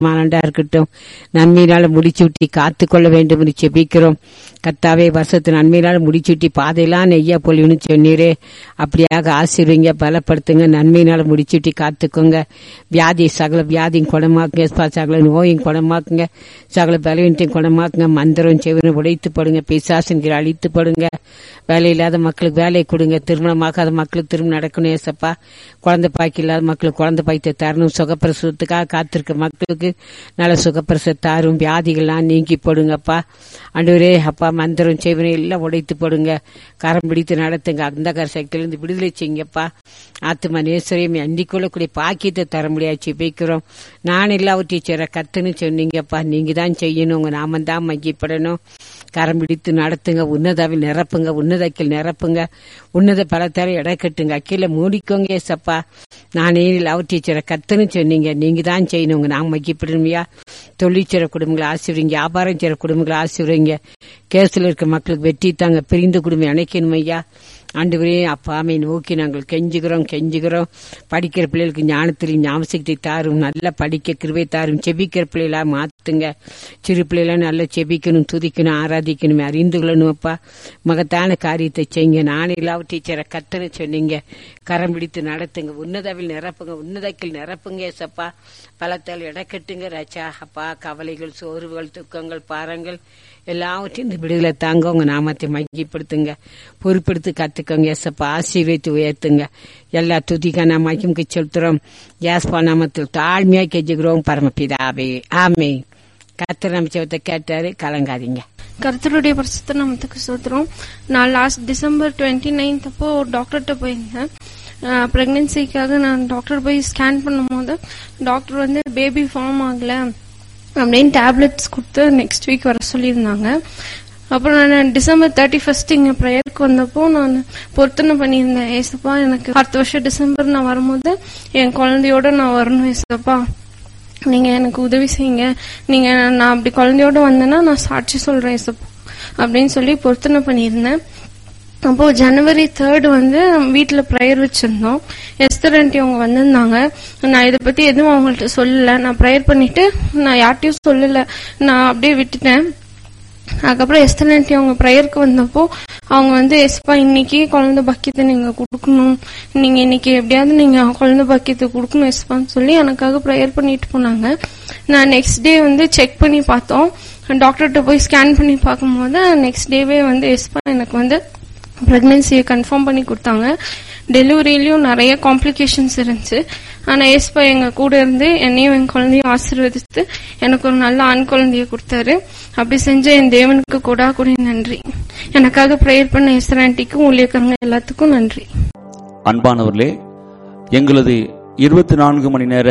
மானண்டா இருக்கட்டும் நன்மையினால முடிச்சூட்டி காத்து கொள்ள வேண்டும் என்று செபிக்கிறோம் கத்தாவே வருஷத்து நன்மையினால முடிச்சூட்டி பாதையெல்லாம் நெய்யா பொழிவுன்னு சொன்னீரே அப்படியாக ஆசீர்வீங்க பலப்படுத்துங்க நன்மையினால முடிச்சூட்டி காத்துக்கோங்க வியாதி சகல வியாதியும் குணமாக்குங்க ஸ்பா, சகல நோயும் குணமாக்குங்க சகல பலவீனத்தையும் குணமாக்குங்க மந்திரம் செவினும் உடைத்து படுங்க பிசாசுங்கிற அழித்து படுங்க வேலை இல்லாத மக்களுக்கு வேலை கொடுங்க திருமணமாகாத மக்களுக்கு திருமணம் நடக்கணும் ஏசப்பா குழந்தை பாய்க்கு இல்லாத மக்களுக்கு குழந்தை பாய்த்தை தரணும் சுகப்பிரசவத்துக்காக காத்திருக்க மக்களுக்கு நல்ல சுகப்பிரசவ தாரும் வியாதிகள்லாம் நீங்கி போடுங்கப்பா அன்றுவரே அப்பா மந்திரம் செய்வனை எல்லாம் உடைத்து போடுங்க கரம் பிடித்து நடத்துங்க அந்த கர சக்தியிலிருந்து விடுதலை செய்யுங்கப்பா ஆத்மா நேசரையும் அண்டிக்கொள்ளக்கூடிய பாக்கியத்தை தர முடியாது பேக்கிறோம் நான் எல்லாவற்றையும் செய்ற கத்துன்னு சொன்னீங்கப்பா நீங்க தான் செய்யணும் உங்க நாம தான் மையப்படணும் கரம் பிடித்து நடத்துங்க உன்னதாவில் நிரப்புங்க உன்னதக்கில் நிரப்புங்க உன்னத பலத்தார எடை கட்டுங்க அக்கீழ மூடிக்கோங்க ஏசப்பா நானே லவ் டீச்சரை கத்துன்னு சொன்னீங்க நீங்க தான் செய்யணும் உங்க நாம் மையப்படணுமையா தொழிற்சிற குடும்பங்களை ஆசிரியங்க வியாபாரம் செய்யற குடும்பங்களை ஆசிரியங்க கேஸ்ல இருக்க மக்களுக்கு வெற்றி தாங்க பிரிந்த குடும்பம் இணைக்கணும் ஐயா ஆண்டவரே அப்பாமை நோக்கி நாங்கள் கெஞ்சுகிறோம் கெஞ்சுகிறோம் படிக்கிற பிள்ளைகளுக்கு ஞானத்திலையும் ஞாபகத்தை தாரும் நல்லா படிக்க கிருபை தாரும் செபிக்கிற பிள்ளைகளா மாத்துங்க சிறு பிள்ளைகளா நல்லா செபிக்கணும் துதிக்கணும் ஆராதிக்கணும் அறிந்து கொள்ளணும் அப்பா மகத்தான காரியத்தை செய்யுங்க நானே இல்லாவ டீச்சரை கத்தனை சொன்னீங்க கரம் பிடித்து நடத்துங்க உன்னதவில் நிரப்புங்க உன்னதக்கில் நிரப்புங்க ஏசப்பா பலத்தால் இடக்கட்டுங்க ராச்சா அப்பா கவலைகள் சோர்வுகள் துக்கங்கள் பாரங்கள் எல்லாவற்றையும் இந்த விடுதலை தாங்க உங்க நாமத்தை மையப்படுத்துங்க பொறுப்பெடுத்து கத்துக்கோங்க எசப்பா ஆசீர்வதித்து உயர்த்துங்க எல்லா துதிக்கான மையமுக்கு செலுத்துறோம் யாஸ்பா நாமத்தில் தாழ்மையா கெஞ்சுகிறோம் பரமபிதாவே ஆமே கத்திர அமைச்சவத்தை கேட்டாரு கலங்காதீங்க கர்த்தருடைய பரிசுத்த நாமத்துக்கு சோத்திரம் நான் லாஸ்ட் டிசம்பர் டுவெண்ட்டி நைன்த் அப்போ டாக்டர்கிட்ட போயிருந்தேன் ப்ரெக்னென்சிக்காக நான் டாக்டர் போய் ஸ்கேன் பண்ணும்போது டாக்டர் வந்து பேபி ஃபார்ம் ஆகல அப்படின்னு டேப்லெட்ஸ் கொடுத்து நெக்ஸ்ட் வீக் வர சொல்லியிருந்தாங்க அப்புறம் நான் டிசம்பர் தேர்ட்டி ஃபர்ஸ்ட் இங்க ப்ரேயருக்கு வந்தப்போ நான் பொருத்தனை பண்ணியிருந்தேன் ஏசப்பா எனக்கு அடுத்த வருஷம் டிசம்பர் நான் வரும்போது என் குழந்தையோட நான் வரணும் ஏசப்பா நீங்க எனக்கு உதவி செய்யுங்க நீங்க நான் அப்படி குழந்தையோட வந்தேன்னா நான் சாட்சி சொல்றேன் ஏசப்பா அப்படின்னு சொல்லி பொருத்தனை பண்ணியிருந்தேன் அப்போ ஜனவரி தேர்ட் வந்து வீட்டில் ப்ரேயர் வச்சிருந்தோம் எஸ்தர் ஆண்டி அவங்க வந்திருந்தாங்க நான் இதை பத்தி எதுவும் அவங்கள்ட்ட சொல்லல நான் ப்ரேயர் பண்ணிட்டு நான் யார்ட்டையும் சொல்லல நான் அப்படியே விட்டுட்டேன் அதுக்கப்புறம் எஸ்தர் ஆண்டி அவங்க ப்ரேயருக்கு வந்தப்போ அவங்க வந்து எஸ்பா இன்னைக்கு குழந்தை பாக்கியத்தை நீங்க கொடுக்கணும் நீங்க இன்னைக்கு எப்படியாவது நீங்க குழந்தை பாக்கியத்தை கொடுக்கணும் எஸ்பான்னு சொல்லி எனக்காக ப்ரேயர் பண்ணிட்டு போனாங்க நான் நெக்ஸ்ட் டே வந்து செக் பண்ணி பார்த்தோம் டாக்டர்கிட்ட போய் ஸ்கேன் பண்ணி பார்க்கும்போது நெக்ஸ்ட் டேவே வந்து எஸ்பா எனக்கு வந்து பிரெக்னன்சியை கன்ஃபார்ம் பண்ணி கொடுத்தாங்க டெலிவரியிலயும் நிறைய காம்ப்ளிகேஷன்ஸ் இருந்துச்சு ஆனா ஏஸ்பா எங்க கூட இருந்து என்னையும் என் குழந்தையும் ஆசீர்வதித்து எனக்கு ஒரு நல்ல ஆண் குழந்தைய கொடுத்தாரு அப்படி செஞ்ச என் தேவனுக்கு கூட கூட நன்றி எனக்காக ப்ரேயர் பண்ண எஸ்ராண்டிக்கும் ஊழியக்காரங்க எல்லாத்துக்கும் நன்றி அன்பானவர்களே எங்களது இருபத்தி நான்கு மணி நேர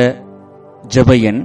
ஜெப எண்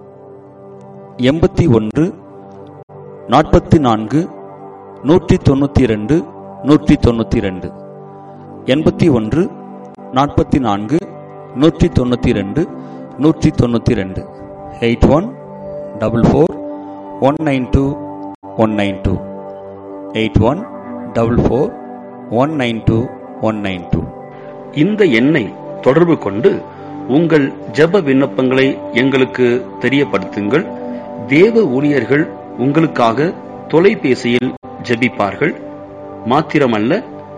எண்பத்தி ஒன்று நாற்பத்தி நான்கு நூற்றி தொண்ணூத்தி இரண்டு நூற்றி தொண்ணூத்தி இரண்டு எண்பத்தி ஒன்று நாற்பத்தி நான்கு நூற்றி தொண்ணூத்தி இரண்டு நூற்றி தொண்ணூத்தி இரண்டு eight one double four one nine two one nine two eight one double four one nine two one nine two இந்த எண்ணை தொடர்பு கொண்டு உங்கள் ஜெப விண்ணப்பங்களை எங்களுக்கு தெரியப்படுத்துங்கள் தேவ ஊழியர்கள் உங்களுக்காக தொலைபேசியில் ஜெபிப்பார்கள் மாத்திரமல்ல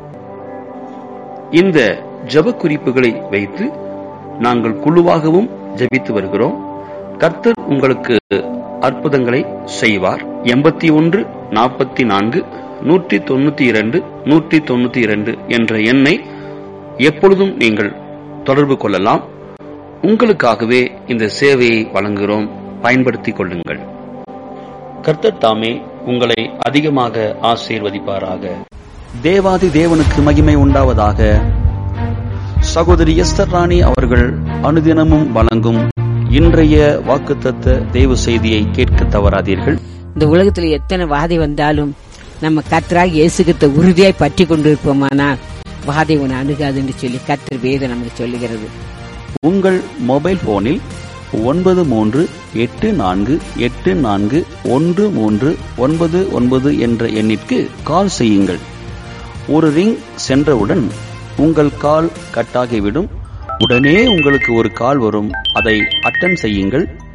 இந்த ஜெப குறிப்புகளை வைத்து நாங்கள் குழுவாகவும் ஜெபித்து வருகிறோம் கர்த்தர் உங்களுக்கு அற்புதங்களை செய்வார் எண்பத்தி ஒன்று நாற்பத்தி நான்கு நூற்றி தொண்ணூத்தி இரண்டு நூற்றி தொண்ணூத்தி இரண்டு என்ற எண்ணை எப்பொழுதும் நீங்கள் தொடர்பு கொள்ளலாம் உங்களுக்காகவே இந்த சேவையை வழங்குகிறோம் பயன்படுத்திக் கொள்ளுங்கள் கர்த்தர் தாமே உங்களை அதிகமாக ஆசீர்வதிப்பாராக தேவாதி தேவனுக்கு மகிமை உண்டாவதாக சகோதரி எஸ்தர் ராணி அவர்கள் அனுதினமும் வழங்கும் இன்றைய வாக்குத்தத்த தேவ செய்தியை கேட்க தவறாதீர்கள் இந்த உலகத்துல எத்தனை வாதை வந்தாலும் நம்ம கத்தராக இயேசுகிட்ட உறுதியாய் பற்றி கொண்டிருப்போமானால் வாதை உன்னை அணுகாதுன்னு சொல்லி கத்தர் வேதம் நமக்கு சொல்லுகிறது உங்கள் மொபைல் போனில் ஒன்பது மூன்று எட்டு நான்கு எட்டு நான்கு ஒன்று மூன்று ஒன்பது ஒன்பது என்ற எண்ணிற்கு கால் செய்யுங்கள் ஒரு ரிங் சென்றவுடன் உங்கள் கால் கட்டாகிவிடும் உடனே உங்களுக்கு ஒரு கால் வரும் அதை அட்டன் செய்யுங்கள்